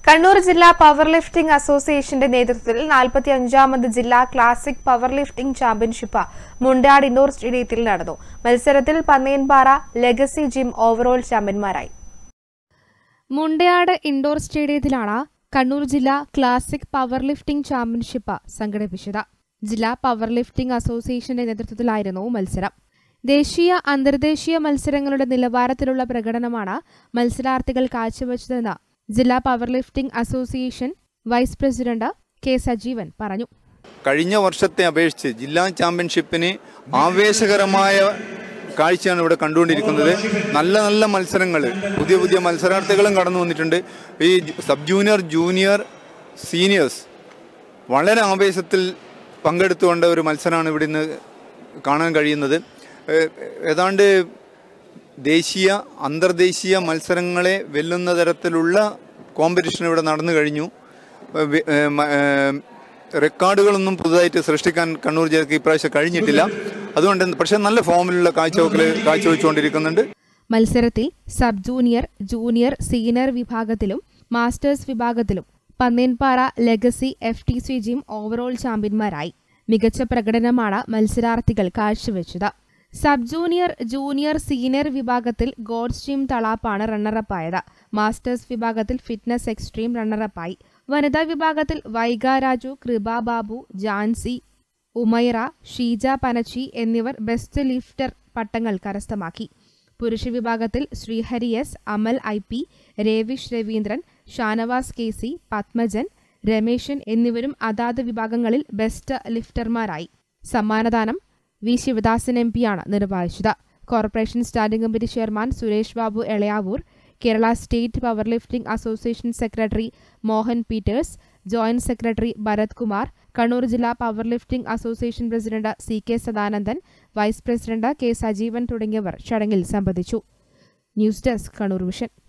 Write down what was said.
കണ്ണൂർ ജില്ലാ power lifting അസോസിയേഷന്റെ നേതൃത്വത്തിൽ നാൽപ്പത്തി അഞ്ചാമത് ജില്ലാ classic powerlifting championship Mundad indoor സ്റ്റേഡിയത്തിൽ നടന്നു മത്സരത്തിൽ പന്നയൻപാറ ലെഗസി ജിം ഓവറോൾ ചാമ്പ്യന്മാരായി മുണ്ടയാട് ഇൻഡോർ സ്റ്റേഡിയത്തിലാണ് കണ്ണൂർ ജില്ലാ ക്ലാസിക് പവർ ലിഫ്റ്റിംഗ് ചാമ്പ്യൻഷിപ്പ് സംഘടിപ്പിച്ചത് ജില്ലാ പവർ ലിഫ്റ്റിംഗ് അസോസിയേഷന്റെ നേതൃത്വത്തിലായിരുന്നു മത്സരം ദേശീയ അന്തർദേശീയ മത്സരങ്ങളുടെ നിലവാരത്തിലുള്ള പ്രകടനമാണ് മത്സരാർത്ഥികൾ കാഴ്ചവെച്ചതെന്ന് ജില്ലാ power lifting association vice president K Sajeevan പറഞ്ഞു കഴിഞ്ഞ വർഷത്തെ അപേക്ഷിച്ച് ജില്ലാ ചാമ്പ്യൻഷിപ്പിന് ആവേശകരമായ കാഴ്ചയാണ് ഇവിടെ കണ്ടുകൊണ്ടിരിക്കുന്നത് നല്ല നല്ല മത്സരങ്ങൾ പുതിയ പുതിയ മത്സരാർത്ഥികളും കടന്നു വന്നിട്ടുണ്ട് ഈ സബ് ജൂനിയർ ജൂനിയർ സീനിയേഴ്സ് വളരെ ആവേശത്തിൽ പങ്കെടുത്തുകൊണ്ട ഒരു മത്സരമാണ് ഇവിടെ ഇന്ന് കാണാൻ കഴിയുന്നത് ഏഹ് ഏതാണ്ട് ദേശീയ അന്തർദേശീയ മത്സരങ്ങളെ വെല്ലുന്ന തരത്തിലുള്ള കോമ്പറ്റീഷൻ ഇവിടെ നടന്നു കഴിഞ്ഞു ഏഹ് വി- ഏഹ് മ- ഏഹ് റെക്കോർഡുകളൊന്നും പുതുതായിട്ട് സൃഷ്ടിക്കാൻ കണ്ണൂർ ജില്ലക്ക് ഇപ്രാവശ്യം കഴിഞ്ഞിട്ടില്ല അതുകൊണ്ട് പക്ഷേ നല്ല ഫോമിലുള്ള കാഴ്ചവെക്കൽ കാഴ്ചവെച്ചുകൊണ്ടിരിക്കുന്നുണ്ട് മത്സരത്തിൽ സബ് ജൂനിയർ ജൂനിയർ സീനിയർ വിഭാഗത്തിലും മാസ്റ്റേഴ്സ് വിഭാഗത്തിലും Pannenpara legacy F T C gym overall ചാമ്പ്യന്മാരായി മികച്ച പ്രകടനമാണ് മത്സരാർത്ഥികൾ കാഴ്ചവെച്ചത് സബ് ജൂനിയർ ജൂനിയർ സീനിയർ വിഭാഗത്തിൽ ഗോഡ്സ് ജിം തളാപ്പാണ് റണ്ണറപ്പായത് മാസ്റ്റേഴ്സ് വിഭാഗത്തിൽ ഫിറ്റ്നസ് എക്സ്ട്രീം റണ്ണറപ്പായി വനിതാ വിഭാഗത്തിൽ വൈഗ രാജു കൃപ ബാബു ജാൻസി ഉമൈറ ഷീജ പനച്ചി എന്നിവർ ബെസ്റ്റ് ലിഫ്റ്റർ പട്ടങ്ങൾ കരസ്ഥമാക്കി പുരുഷ വിഭാഗത്തിൽ Srihari S Amal I P Revish Raveendran Shanavas K C Padmajan Rameshan എന്നിവരും അതാത് വിഭാഗങ്ങളിൽ ബെസ്റ്റ് ലിഫ്റ്റർമാരായി സമ്മാനദാനം വി ശിവദാസൻ എം പിയാണ് നിർവഹിച്ചത് corporation standing committee chairman Suresh Babu Elayavoor Kerala state power lifting association secretary Mohan Peters joint secretary Bharat Kumar Kannur ജില്ലാ power lifting association president C K Sadanandan vice president K Sajeevan തുടങ്ങിയവർ ചടങ്ങിൽ സംബന്ധിച്ചു ന്യൂസ് ഡെസ്ക് കണ്ണൂർ വിഷൻ